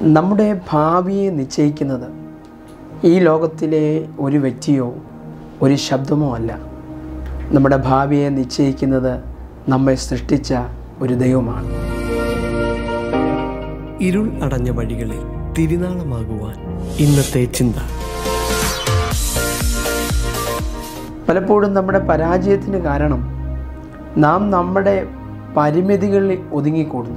നമ്മുടെ ഭാവിയെ നിശ്ചയിക്കുന്നത് ഈ ലോകത്തിലെ ഒരു വ്യക്തിയോ ഒരു ശബ്ദമോ അല്ല നമ്മുടെ ഭാവിയെ നിശ്ചയിക്കുന്നത് നമ്മെ സൃഷ്ടിച്ച ഒരു ദൈവമാണ് ഇരുൾ അടഞ്ഞ വഴികളിൽ തിരുനാളമാകുവാൻ ഇന്നത്തെ ചിന്ത പലപ്പോഴും നമ്മുടെ പരാജയത്തിന് കാരണം നാം നമ്മുടെ പരിമിതികളിൽ ഒതുങ്ങിക്കൂടുന്നു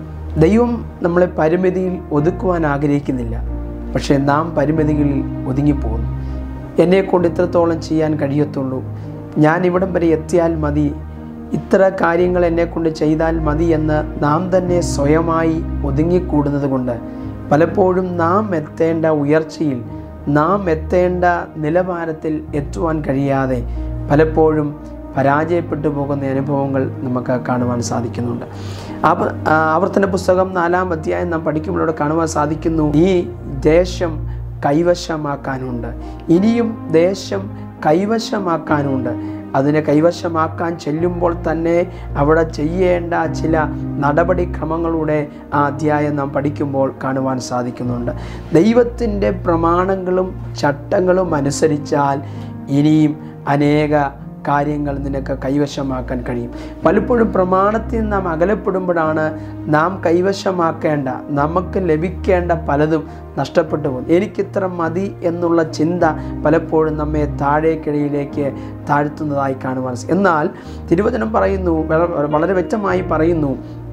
ദൈവം നമ്മളെ പരിമിതിയിൽ ഒതുക്കുവാൻ ആഗ്രഹിക്കുന്നില്ല പക്ഷേ നാം പരിമിതികളിൽ ഒതുങ്ങിപ്പോകുന്നു എന്നെക്കൊണ്ട് ഇത്രത്തോളം ചെയ്യാൻ കഴിയത്തുള്ളൂ ഞാൻ ഇവിടം വരെ എത്തിയാൽ മതി ഇത്ര കാര്യങ്ങൾ എന്നെക്കൊണ്ട് ചെയ്താൽ മതി എന്ന് നാം തന്നെ സ്വയമായി ഒതുങ്ങിക്കൂടുന്നത് കൊണ്ട് പലപ്പോഴും നാം എത്തേണ്ട ഉയർച്ചയിൽ നാം എത്തേണ്ട നിലവാരത്തിൽ എത്തുവാൻ കഴിയാതെ പലപ്പോഴും പരാജയപ്പെട്ടു പോകുന്ന അനുഭവങ്ങൾ നമുക്ക് കാണുവാൻ സാധിക്കുന്നുണ്ട് ആവ- ആ, ആവർത്തന പുസ്തകം നാലാം അധ്യായം നാം പഠിക്കുമ്പോഴൂടെ കാണുവാൻ സാധിക്കുന്നു ഈ ദേശം കൈവശമാക്കാനുണ്ട് ഇനിയും ദേശം കൈവശമാക്കാനുണ്ട് അതിനെ കൈവശമാക്കാൻ ചെല്ലുമ്പോൾ തന്നെ അവിടെ ചെയ്യേണ്ട ചില നടപടിക്രമങ്ങളുടെ ആ അധ്യായം നാം പഠിക്കുമ്പോൾ കാണുവാൻ സാധിക്കുന്നുണ്ട് ദൈവത്തിൻ്റെ പ്രമാണങ്ങളും ചട്ടങ്ങളും അനുസരിച്ചാൽ ഇനിയും അനേക കാര്യങ്ങൾ നിനക്ക് കൈവശമാക്കാൻ കഴിയും പലപ്പോഴും പ്രമാണത്തിൽ നാം അകലപ്പെടുമ്പോഴാണ് നാം കൈവശമാക്കേണ്ട നമുക്ക് ലഭിക്കേണ്ട പലതും നഷ്ടപ്പെട്ടു പോകും എനിക്കിത്ര മതി എന്നുള്ള ചിന്ത പലപ്പോഴും നമ്മെ താഴേക്കിടയിലേക്ക് താഴ്ത്തുന്നതായി കാണുവാൻ സാ- എന്നാൽ തിരുവചനം പറയുന്നു വള- വളരെ വ്യക്തമായി പറയുന്നു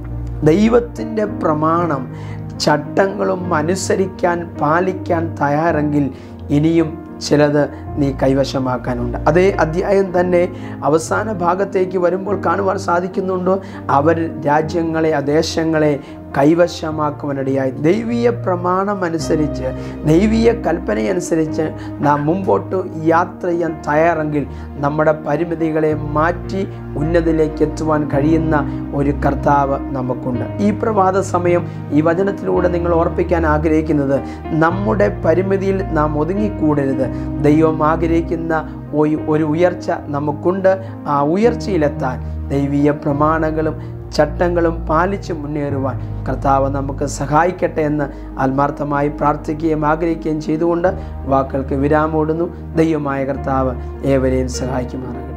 ദൈവത്തിൻ്റെ പ്രമാണം ചട്ടങ്ങളും അനുസരിക്കാൻ പാലിക്കാൻ തയ്യാറെങ്കിൽ ഇനിയും ചിലത് നീ കൈവശമാക്കാനുണ്ട് അതേ അധ്യായം തന്നെ അവസാന ഭാഗത്തേക്ക് വരുമ്പോൾ കാണുവാൻ സാധിക്കുന്നുണ്ടോ അവർ രാജ്യങ്ങളെ അദേശങ്ങളെ കൈവശമാക്കുവാനിടയായി ദൈവീയ പ്രമാണം അനുസരിച്ച് ദൈവീയ കൽപ്പനയനുസരിച്ച് നാം മുമ്പോട്ട് യാത്ര ചെയ്യാൻ തയ്യാറെങ്കിൽ നമ്മുടെ പരിമിതികളെ മാറ്റി ഉന്നതിലേക്ക് എത്തുവാൻ കഴിയുന്ന ഒരു കർത്താവ് നമുക്കുണ്ട് ഈ പ്രഭാത സമയം ഈ വചനത്തിലൂടെ നിങ്ങൾ ഓർപ്പിക്കാൻ ആഗ്രഹിക്കുന്നത് നമ്മുടെ പരിമിതിയിൽ നാം ഒതുങ്ങിക്കൂടരുത് ദൈവം ആഗ്രഹിക്കുന്ന ഒരു- ഒരു ഉയർച്ച നമുക്കുണ്ട് ആ ഉയർച്ചയിലെത്താൻ ദൈവീയ പ്രമാണങ്ങളും ചട്ടങ്ങളും പാലിച്ച് മുന്നേറുവാൻ കർത്താവ് നമുക്ക് സഹായിക്കട്ടെ എന്ന് ആത്മാർത്ഥമായി പ്രാർത്ഥിക്കുകയും ആഗ്രഹിക്കുകയും ചെയ്തുകൊണ്ട് വാക്കുകൾക്ക് വിരാമോടുന്നു ദൈവമായ കർത്താവ് ഏവരെയും സഹായിക്കുമാറാകട്ടെ